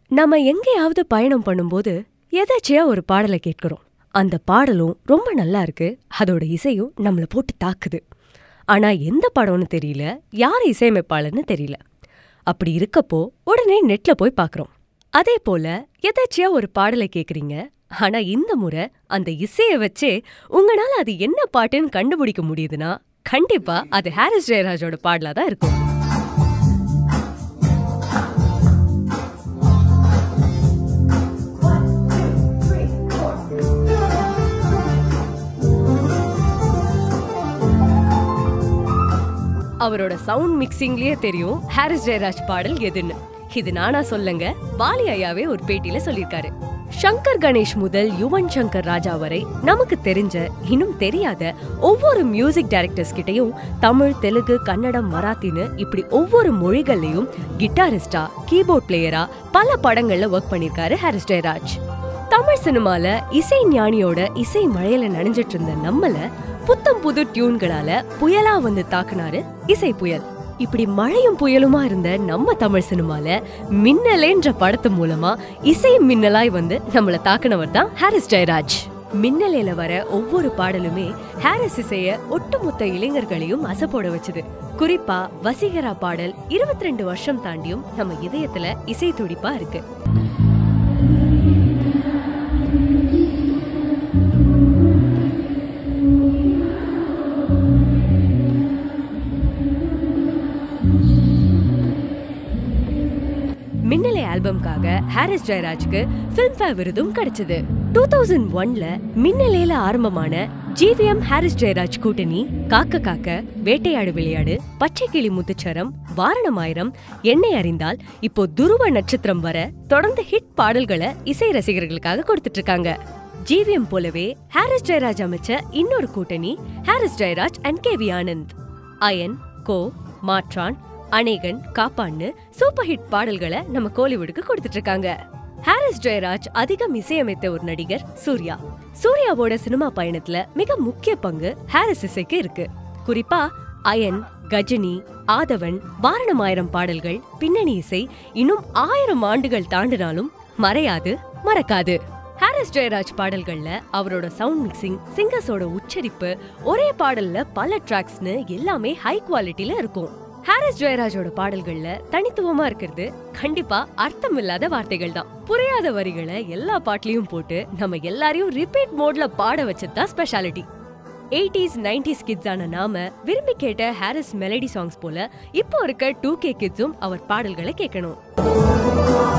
நாம எங்கேயாவது பயணம் பண்ணும்போது எதாச்சியா ஒரு பாடலை கேட்கிறோம் அந்த பாடலும் ரொம்ப நல்லா இருக்கு அதோட இசையும் நம்மள போட்டு தாக்குது ஆனா எந்த படம்னு தெரியல யார் இசையமைப்பாளர்னு தெரியல அப்படி இருக்கப்போ உடனே நெட்ல போய் பார்க்கறோம் அதே போல எதாச்சியா ஒரு பாடலை கேக்குறீங்க ஆனா இந்த முறை அந்த இசையை வச்சே உங்களால அது என்ன பாட்டுன்னு கண்டுபிடிக்க முடியுதுன்னா கண்டிப்பா அது ஹாரிஸ் ஜெயராஜோட பாடலா தான் இருக்கும் அவரோட சவுண்ட் மிக்சிங்லயே தெரியும் ஹாரிஸ் ஜெயராஜ் பாடல் எதுன்னு இது நானா சொல்லுங்க வாலி ஐயாவே ஒரு பேட்டியில சொல்லிருக்காரு சங்கர் கணேஷ் முதல் யுவன் சங்கர் ராஜா வரை நமக்கு தெரிஞ்ச இன்னும் தெரியாத ஒவ்வொரு மியூசிக் டைரக்டர்ஸ் கிட்டயும் தமிழ் தெலுங்கு கன்னடம் மராத்தின்னு இப்படி ஒவ்வொரு மொழிகள்லயும் கிட்டாரிஸ்டா கீபோர்ட் பிளேயரா பல படங்கள்ல ஒர்க் பண்ணிருக்காரு ஹாரிஸ் ஜெயராஜ் தமிழ் சினிமால இசை ஞானியோட இசை மழையில நனைஞ்சிட்டு இருந்த நம்மள புத்தம் புது டியூன்களால புயலா வந்து தாக்குனாரு இசை புயல் இப்படி மழையும் புயலுமா இருந்த நம்ம தமிழ் சினிமால மின்னலேன்ற படத்து மூலமா இசை மின்னலாய் வந்து நம்மள தாக்குனவர் தான் ஹாரிஸ் ஜெயராஜ் மின்னலேல வர ஒவ்வொரு பாடலுமே ஹாரிஸ் இசைய ஒட்டுமொத்த இளைஞர்களையும் அசப்போட வச்சுது குறிப்பா வசீகரா பாடல் 22 வருஷம் தாண்டியும் நம்ம இதயத்துல இசை துடிப்பா இருக்கு மின்னலை ஆல்பம்காக ஹாரிஸ் ஜெயராஜ்க்கு ஃபிலிம்ஃபேர் விருதும் கிடைச்சது டூ தௌசண்ட் ஒன்ல மின்னலேல ஆரம்பமான ஜிவிஎம் ஹாரிஸ் ஜெயராஜ் கூட்டணி காக்க காக்க வேட்டையாடு விளையாடு பச்சை கிளி முத்துச்சரம் வாரணமாயிரம் என்னை அறிந்தால் இப்போ துருவ நட்சத்திரம் வர தொடர்ந்து ஹிட் பாடல்களை இசை ரசிகர்களுக்காக கொடுத்துட்டு இருக்காங்க ஜிவிஎம் போலவே ஹாரிஸ் ஜெயராஜ் அமைச்ச இன்னொரு கூட்டணி Harris Jayaraj and K V Anand Ayan Ko Maattrraan Anegan காப்பான்னு super hit பாடல்களை நம்ம கோலிவுட்டுக்கு கொடுத்துட்டு இருக்காங்க ஹாரிஸ் ஜெயராஜ் அதிகம் இசையமைத்த ஒரு நடிகர் சூர்யா சூர்யாவோட சினிமா பயணத்துல மிக முக்கிய பங்கு ஹாரிஸ் இசைக்கு இருக்கு குறிப்பா அயன் கஜினி ஆதவன் வாரணமாயிரம் பாடல்கள் பின்னணி இசை இன்னும் ஆயிரம் ஆண்டுகள் தாண்டினாலும் மறையாது மறக்காது ஹாரிஸ் ஜெயராஜ் பாடல்கள்ல அவரோட சவுண்ட் மிக்சிங் சிங்கர்ஸோட உச்சரிப்பு ஒரே பாடல்ல பல ட்ராக்ஸ்னு எல்லாமே ஹை குவாலிட்டில இருக்கும் ஹாரிஸ் ஜெயராஜோட பாடல்கள்ல தனித்துவமா இருக்கிறது கண்டிப்பா அர்த்தம் இல்லாத வார்த்தைகள் தான் புரியாத வரிகளை எல்லா பாட்டுலயும் போட்டு நம்ம எல்லாரையும் ரிப்பீட் மோட்ல பாட வச்சதுதான் ஸ்பெஷாலிட்டி எயிட்டிஸ் நைன்டிஸ் கிட்ஸ் ஆன நாம விரும்பி கேட்ட ஹாரிஸ் மெலடி சாங்ஸ் போல இப்போ இருக்க டூ கே கிட்ஸும் அவர் பாடல்களை கேட்கணும்